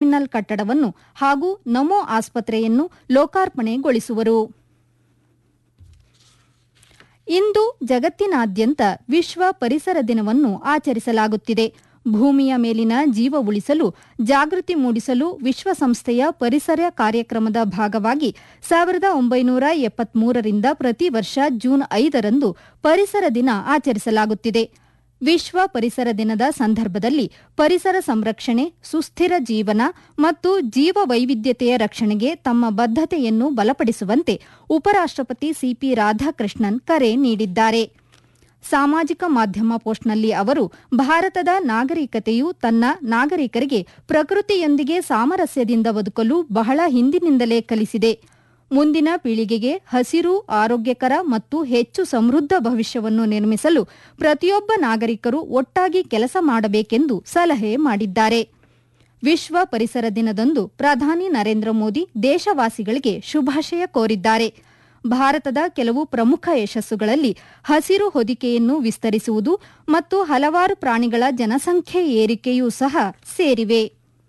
terminal ಕಟ್ಟಡವನ್ನು ಹಾಗೂ ನಮೋ ಆಸ್ಪತ್ರೆಯನ್ನು ಲೋಕಾರ್ಪಣೆಗೊಳಿಸುವರು ಇಂದು ಜಗತ್ತಿನಾದ್ಯಂತ ವಿಶ್ವ ಪರಿಸರ ದಿನವನ್ನು ಆಚರಿಸಲಾಗುತ್ತಿದೆ ಭೂಮಿಯ ಮೇಲಿನ ಜೀವ ಉಳಿಸಲು ಜಾಗೃತಿ ಮೂಡಿಸಲು ವಿಶ್ವಸಂಸ್ಥೆಯ ಪರಿಸರ ಕಾರ್ಯಕ್ರಮದ ಭಾಗವಾಗಿ ಸಾವಿರದ ಒಂಬೈನೂರ ಎಪ್ಪತ್ಮೂರರಿಂದ ಪ್ರತಿ ವರ್ಷ ಜೂನ್ ಐದರಂದು ಪರಿಸರ ದಿನ ಆಚರಿಸಲಾಗುತ್ತಿದೆ ವಿಶ್ವ ಪರಿಸರ ದಿನದ ಸಂದರ್ಭದಲ್ಲಿ ಪರಿಸರ ಸಂರಕ್ಷಣೆ ಸುಸ್ಥಿರ ಜೀವನ ಮತ್ತು ಜೀವ ವೈವಿಧ್ಯತೆಯ ರಕ್ಷಣೆಗೆ ತಮ್ಮ ಬದ್ಧತೆಯನ್ನು ಬಲಪಡಿಸುವಂತೆ ಉಪರಾಷ್ಟಪತಿ ಸಿಪಿ ರಾಧಾಕೃಷ್ಣನ್ ಕರೆ ನೀಡಿದ್ದಾರೆ ಸಾಮಾಜಿಕ ಮಾಧ್ಯಮ ಪೋಸ್ಟ್ನಲ್ಲಿ ಅವರು ಭಾರತದ ನಾಗರಿಕತೆಯು ತನ್ನ ನಾಗರಿಕರಿಗೆ ಪ್ರಕೃತಿಯೊಂದಿಗೆ ಸಾಮರಸ್ಯದಿಂದ ಬದುಕಲು ಬಹಳ ಹಿಂದಿನಿಂದಲೇ ಕಲಿಸಿದೆ ಮುಂದಿನ ಪೀಳಿಗೆಗೆ ಹಸಿರು ಆರೋಗ್ಯಕರ ಮತ್ತು ಹೆಚ್ಚು ಸಮೃದ್ಧ ಭವಿಷ್ಯವನ್ನು ನಿರ್ಮಿಸಲು ಪ್ರತಿಯೊಬ್ಬ ನಾಗರಿಕರು ಒಟ್ಟಾಗಿ ಕೆಲಸ ಮಾಡಬೇಕೆಂದು ಸಲಹೆ ಮಾಡಿದ್ದಾರೆ ವಿಶ್ವ ಪರಿಸರ ದಿನದಂದು ಪ್ರಧಾನಿ ನರೇಂದ್ರ ಮೋದಿ ದೇಶವಾಸಿಗಳಿಗೆ ಶುಭಾಶಯ ಕೋರಿದ್ದಾರೆ ಭಾರತದ ಕೆಲವು ಪ್ರಮುಖ ಯಶಸ್ಸುಗಳಲ್ಲಿ ಹಸಿರು ಹೊದಿಕೆಯನ್ನು ವಿಸ್ತರಿಸುವುದು ಮತ್ತು ಹಲವಾರು ಪ್ರಾಣಿಗಳ ಜನಸಂಖ್ಯೆ ಏರಿಕೆಯೂ ಸಹ ಸೇರಿವೆ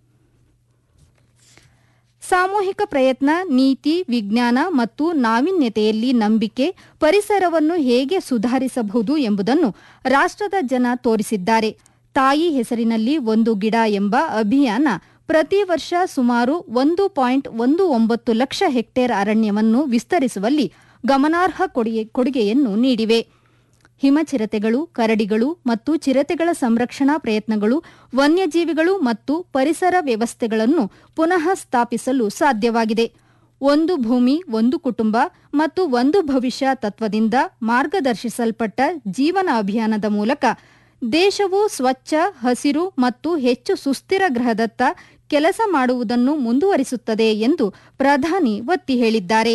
ಸಾಮೂಹಿಕ ಪ್ರಯತ್ನ ನೀತಿ ವಿಜ್ಞಾನ ಮತ್ತು ನಾವೀನ್ಯತೆಯಲ್ಲಿ ನಂಬಿಕೆ ಪರಿಸರವನ್ನು ಹೇಗೆ ಸುಧಾರಿಸಬಹುದು ಎಂಬುದನ್ನು ರಾಷ್ಟದ ಜನ ತೋರಿಸಿದ್ದಾರೆ ತಾಯಿ ಹೆಸರಿನಲ್ಲಿ ಒಂದು ಗಿಡ ಎಂಬ ಅಭಿಯಾನ ಪ್ರತಿ ವರ್ಷ ಸುಮಾರು ಒಂದು ಪಾಯಿಂಟ್ ಒಂದು ಒಂಬತ್ತು ಲಕ್ಷ ಹೆಕ್ಟೇರ್ ಅರಣ್ಯವನ್ನು ವಿಸ್ತರಿಸುವಲ್ಲಿ ಗಮನಾರ್ಹ ಕೊಡುಗೆಯನ್ನು ನೀಡಿವೆ ಹಿಮಚಿರತೆಗಳು ಕರಡಿಗಳು ಮತ್ತು ಚಿರತೆಗಳ ಸಂರಕ್ಷಣಾ ಪ್ರಯತ್ನಗಳು ವನ್ಯಜೀವಿಗಳು ಮತ್ತು ಪರಿಸರ ವ್ಯವಸ್ಥೆಗಳನ್ನು ಪುನಃ ಸ್ಥಾಪಿಸಲು ಸಾಧ್ಯವಾಗಿದೆ ಒಂದು ಭೂಮಿ ಒಂದು ಕುಟುಂಬ ಮತ್ತು ಒಂದು ಭವಿಷ್ಯ ತತ್ವದಿಂದ ಮಾರ್ಗದರ್ಶಿಸಲ್ಪಟ್ಟ ಜೀವನ ಅಭಿಯಾನದ ಮೂಲಕ ದೇಶವು ಸ್ವಚ್ಛ ಹಸಿರು ಮತ್ತು ಹೆಚ್ಚು ಸುಸ್ಥಿರ ಗ್ರಹದತ್ತ ಕೆಲಸ ಮಾಡುವುದನ್ನು ಮುಂದುವರಿಸುತ್ತದೆ ಎಂದು ಪ್ರಧಾನಿ ಒತ್ತಿ ಹೇಳಿದ್ದಾರೆ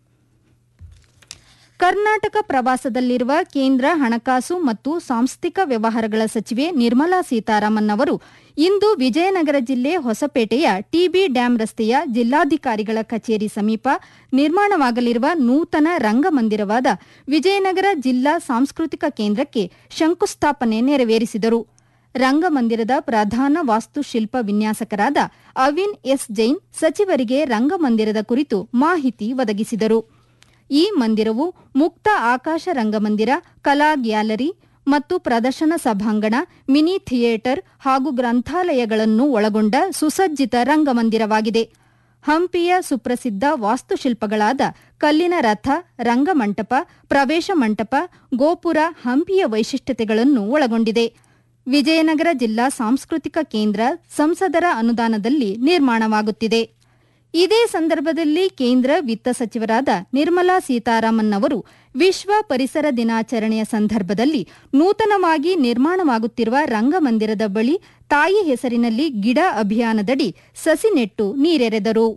ಕರ್ನಾಟಕ ಪ್ರವಾಸದಲ್ಲಿರುವ ಕೇಂದ್ರ ಹಣಕಾಸು ಮತ್ತು ಸಾಂಸ್ಥಿಕ ವ್ಯವಹಾರಗಳ ಸಚಿವೆ ನಿರ್ಮಲಾ ಸೀತಾರಾಮನ್ ಅವರು ಇಂದು ವಿಜಯನಗರ ಜಿಲ್ಲೆ ಹೊಸಪೇಟೆಯ ಟಿಬಿ ಡ್ಯಾಂ ರಸ್ತೆಯ ಜಿಲ್ಲಾಧಿಕಾರಿಗಳ ಕಚೇರಿ ಸಮೀಪ ನಿರ್ಮಾಣವಾಗಲಿರುವ ನೂತನ ರಂಗಮಂದಿರವಾದ ವಿಜಯನಗರ ಜಿಲ್ಲಾ ಸಾಂಸ್ಕೃತಿಕ ಕೇಂದ್ರಕ್ಕೆ ಶಂಕುಸ್ಥಾಪನೆ ನೆರವೇರಿಸಿದರು ರಂಗಮಂದಿರದ ಪ್ರಧಾನ ವಾಸ್ತುಶಿಲ್ಪ ವಿನ್ಯಾಸಕರಾದ ಅವಿನ್ ಎಸ್ ಜೈನ್ ಸಚಿವರಿಗೆ ರಂಗಮಂದಿರದ ಕುರಿತು ಮಾಹಿತಿ ಒದಗಿಸಿದರು ಈ ಮಂದಿರವು ಮುಕ್ತ ಆಕಾಶ ರಂಗಮಂದಿರ ಕಲಾ ಗ್ಯಾಲರಿ ಮತ್ತು ಪ್ರದರ್ಶನ ಸಭಾಂಗಣ ಮಿನಿ ಥಿಯೇಟರ್ ಹಾಗೂ ಗ್ರಂಥಾಲಯಗಳನ್ನು ಒಳಗೊಂಡ ಸುಸಜ್ಜಿತ ರಂಗಮಂದಿರವಾಗಿದೆ ಹಂಪಿಯ ಸುಪ್ರಸಿದ್ಧ ವಾಸ್ತುಶಿಲ್ಪಗಳಾದ ಕಲ್ಲಿನ ರಥ ರಂಗಮಂಟಪ ಪ್ರವೇಶ ಮಂಟಪ ಗೋಪುರ ಹಂಪಿಯ ವೈಶಿಷ್ಟ್ಯತೆಗಳನ್ನು ಒಳಗೊಂಡಿದೆ ವಿಜಯನಗರ ಜಿಲ್ಲಾ ಸಾಂಸ್ಕೃತಿಕ ಕೇಂದ್ರ ಸಂಸದರ ಅನುದಾನದಲ್ಲಿ ನಿರ್ಮಾಣವಾಗುತ್ತಿದೆ ಇದೇ ಸಂದರ್ಭದಲ್ಲಿ ಕೇಂದ್ರ ವಿತ್ತ ಸಚಿವರಾದ ನಿರ್ಮಲಾ ಸೀತಾರಾಮನ್ ಅವರು ವಿಶ್ವ ಪರಿಸರ ದಿನಾಚರಣೆಯ ಸಂದರ್ಭದಲ್ಲಿ ನೂತನವಾಗಿ ನಿರ್ಮಾಣವಾಗುತ್ತಿರುವ ರಂಗಮಂದಿರದ ಬಳಿ ತಾಯಿ ಹೆಸರಿನಲ್ಲಿ ಗಿಡ ಅಭಿಯಾನದಡಿ ಸಸಿ ನೆಟ್ಟು ನೀರೆರೆದರು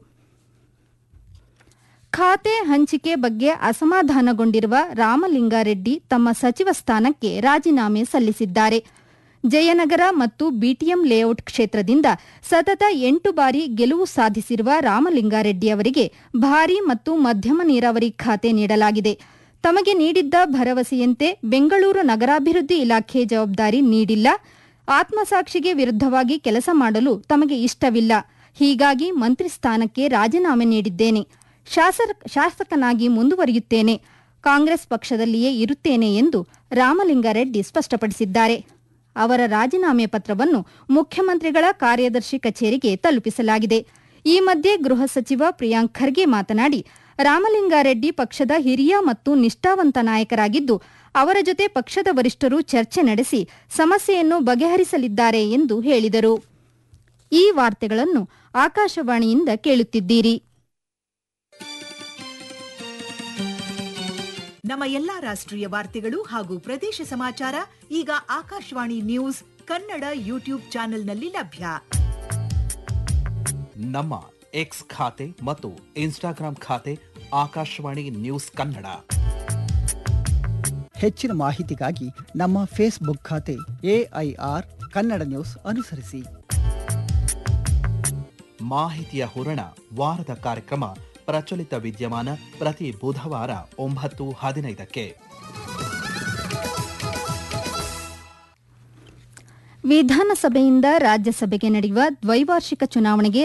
ಖಾತೆ ಹಂಚಿಕೆ ಬಗ್ಗೆ ಅಸಮಾಧಾನಗೊಂಡಿರುವ ರಾಮಲಿಂಗಾರೆಡ್ಡಿ ತಮ್ಮ ಸಚಿವ ಸ್ಥಾನಕ್ಕೆ ರಾಜೀನಾಮೆ ಸಲ್ಲಿಸಿದ್ದಾರೆ ಜಯನಗರ ಮತ್ತು ಬಿಟಿಎಂ ಲೇಔಟ್ ಕ್ಷೇತ್ರದಿಂದ ಸತತ ಎಂಟು ಬಾರಿ ಗೆಲುವು ಸಾಧಿಸಿರುವ ರಾಮಲಿಂಗಾರೆಡ್ಡಿ ಅವರಿಗೆ ಭಾರಿ ಮತ್ತು ಮಧ್ಯಮ ನೀರಾವರಿ ಖಾತೆ ನೀಡಲಾಗಿದೆ ತಮಗೆ ನೀಡಿದ್ದ ಭರವಸೆಯಂತೆ ಬೆಂಗಳೂರು ನಗರಾಭಿವೃದ್ಧಿ ಇಲಾಖೆ ಜವಾಬ್ದಾರಿ ನೀಡಿಲ್ಲ ಆತ್ಮಸಾಕ್ಷಿಗೆ ವಿರುದ್ಧವಾಗಿ ಕೆಲಸ ಮಾಡಲು ತಮಗೆ ಇಷ್ಟವಿಲ್ಲ ಹೀಗಾಗಿ ಮಂತ್ರಿ ಸ್ಥಾನಕ್ಕೆ ರಾಜೀನಾಮೆ ನೀಡಿದ್ದೇನೆ ಶಾಸಕನಾಗಿ ಮುಂದುವರಿಯುತ್ತೇನೆ ಕಾಂಗ್ರೆಸ್ ಪಕ್ಷದಲ್ಲಿಯೇ ಇರುತ್ತೇನೆ ಎಂದು ರಾಮಲಿಂಗಾರೆಡ್ಡಿ ಸ್ಪಷ್ಟಪಡಿಸಿದ್ದಾರೆ ಅವರ ರಾಜೀನಾಮೆ ಪತ್ರವನ್ನು ಮುಖ್ಯಮಂತ್ರಿಗಳ ಕಾರ್ಯದರ್ಶಿ ಕಚೇರಿಗೆ ತಲುಪಿಸಲಾಗಿದೆ ಈ ಮಧ್ಯೆ ಗೃಹ ಸಚಿವ ಪ್ರಿಯಾಂಕ್ ಖರ್ಗೆ ಮಾತನಾಡಿ ರಾಮಲಿಂಗಾರೆಡ್ಡಿ ಪಕ್ಷದ ಹಿರಿಯ ಮತ್ತು ನಿಷ್ಠಾವಂತ ನಾಯಕರಾಗಿದ್ದು ಅವರ ಜೊತೆ ಪಕ್ಷದ ವರಿಷ್ಠರು ಚರ್ಚೆ ನಡೆಸಿ ಸಮಸ್ಯೆಯನ್ನು ಬಗೆಹರಿಸಲಿದ್ದಾರೆ ಎಂದು ಹೇಳಿದರು ಈ ವಾರ್ತೆಗಳನ್ನು ಆಕಾಶವಾಣಿಯಿಂದ ಕೇಳುತ್ತಿದ್ದೀರಿ ನಮ್ಮ ಎಲ್ಲಾ ರಾಷ್ಟ್ರೀಯ ವಾರ್ತೆಗಳು ಹಾಗೂ ಪ್ರದೇಶ ಸಮಾಚಾರ ಈಗ ಆಕಾಶವಾಣಿ ನ್ಯೂಸ್ ಕನ್ನಡ ಯೂಟ್ಯೂಬ್ ಚಾನೆಲ್ನಲ್ಲಿ ಲಭ್ಯ ನಮ್ಮ ಎಕ್ಸ್ ಖಾತೆ ಮತ್ತು ಇನ್ಸ್ಟಾಗ್ರಾಂ ಖಾತೆ ಆಕಾಶವಾಣಿ ನ್ಯೂಸ್ ಕನ್ನಡ ಹೆಚ್ಚಿನ ಮಾಹಿತಿಗಾಗಿ ನಮ್ಮ ಫೇಸ್ಬುಕ್ ಖಾತೆ ಎಐಆರ್ ಕನ್ನಡ ನ್ಯೂಸ್ ಅನುಸರಿಸಿ ಮಾಹಿತಿಯ ಹೂರಣ ವಾರದ ಕಾರ್ಯಕ್ರಮ ಪ್ರಚಲಿತ ವಿದ್ಯಮಾನ ಪ್ರತಿ ಬುಧವಾರ ಒಂಬತ್ತು ಹದಿನೈದಕ್ಕೆ ವಿಧಾನಸಭೆಯಿಂದ ರಾಜ್ಯಸಭೆಗೆ ನಡೆಯುವ ದ್ವೈವಾರ್ಷಿಕ ಚುನಾವಣೆಗೆ